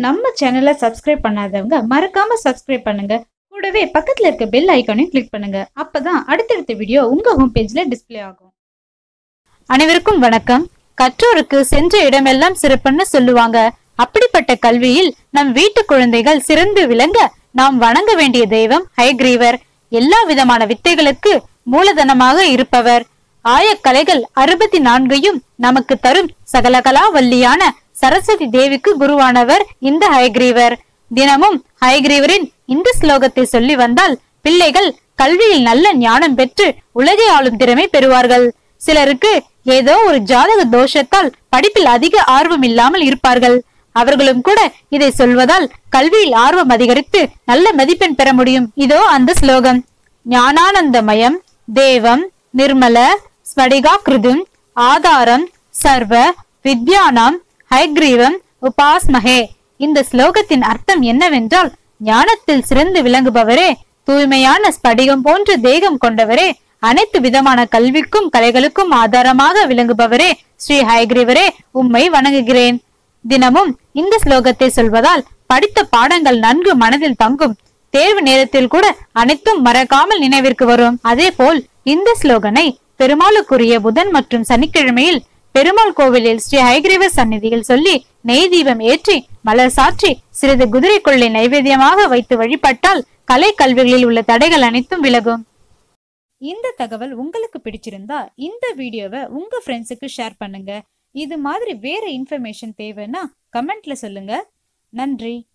நம்ம சேனலை சப்ஸ்கிரைப் பண்ணாதவங்க மறக்காம சப்ஸ்கிரைப் பண்ணுங்க கூடவே பக்கத்துல இருக்க பெல் ஐக்கானையும் கிளிக் பண்ணுங்க அப்பதான் அடுத்தடுத்த வீடியோ உங்க ஹோம் பேஜ்ல டிஸ்ப்ளே ஆகும் அனைவருக்கும் வணக்கம் கற்றோருக்கு சென்ற இடமெல்லாம் சிறப்புன்னு சொல்லுவாங்க அப்படிப்பட்ட கல்வியில் நம் வீட்டு குழந்தைகள் சிறந்து விளங்க நாம் வணங்க வேண்டிய தெய்வம் ஹைகிரீவர் எல்லா விதமான வித்தைகளுக்கு மூலதனமாக இருப்பவர் ஆயக்கலைகள் அறுபத்தி நான்கையும் நமக்கு தரும் சகலகலா வல்லியான சரஸ்வதி தேவிக்கு குருவானவர் இந்த ஹயக்ரீவர் தினமும் ஹயக்ரீவரின் இந்த ஸ்லோகத்தை சொல்லி வந்தால் பிள்ளைகள் கல்வியில் நல்ல ஞானம் பெற்று உலகை ஆளும் திறமை பெறுவார்கள் சிலருக்கு ஏதோ ஒரு ஜாதக தோஷத்தால் படிப்பில் அதிக ஆர்வம் இல்லாமல் இருப்பார்கள் அவர்களும் கூட இதை சொல்வதால் கல்வியில் ஆர்வம் அதிகரித்து நல்ல மதிப்பெண் பெற முடியும் இதோ அந்த ஸ்லோகம் ஞானானந்தமயம் தேவம் நிர்மல ஸ்படிகாகிருதும் ஆதாரம் சர்வ வித்யானாம் ஹைக்ரீவம் உபாஸ்மஹே இந்த ஸ்லோகத்தின் அர்த்தம் என்னவென்றால் ஞானத்தில் சிறந்து விளங்குபவரே தூய்மையான ஸ்படிகம் போன்ற தேகம் கொண்டவரே அனைத்து விதமான கல்விக்கும் கலைகளுக்கும் ஆதாரமாக விளங்குபவரே ஸ்ரீ ஹயக்ரீவரே உம்மை வணங்குகிறேன் தினமும் இந்த ஸ்லோகத்தை சொல்வதால் படித்த பாடங்கள் நன்கு மனதில் தங்கும் தேர்வு நேரத்தில் கூட அனைத்தும் மறக்காமல் நினைவிற்கு வரும் அதே போல் இந்த ஸ்லோகனை பெருமாளுக்குரிய புதன் மற்றும் சனிக்கிழமையில் பெருமாள் கோவிலில் ஸ்ரீ ஹைகிரீவர் சந்நிதியில் சொல்லி நெய் தீபம் ஏற்றி மலர் சாற்றி சிறிது குதிரை கொள்ளை நைவேத்தியமாக வைத்து வழிபட்டால் கலை கல்விகளில் உள்ள தடைகள் அனைத்தும் விலகும் இந்த தகவல் உங்களுக்கு பிடிச்சிருந்தா இந்த வீடியோவை உங்க ஃப்ரெண்ட்ஸுக்கு ஷேர் பண்ணுங்க இது மாதிரி வேற இன்ஃபர்மேஷன் தேவைன்னா கமெண்ட்ல சொல்லுங்க நன்றி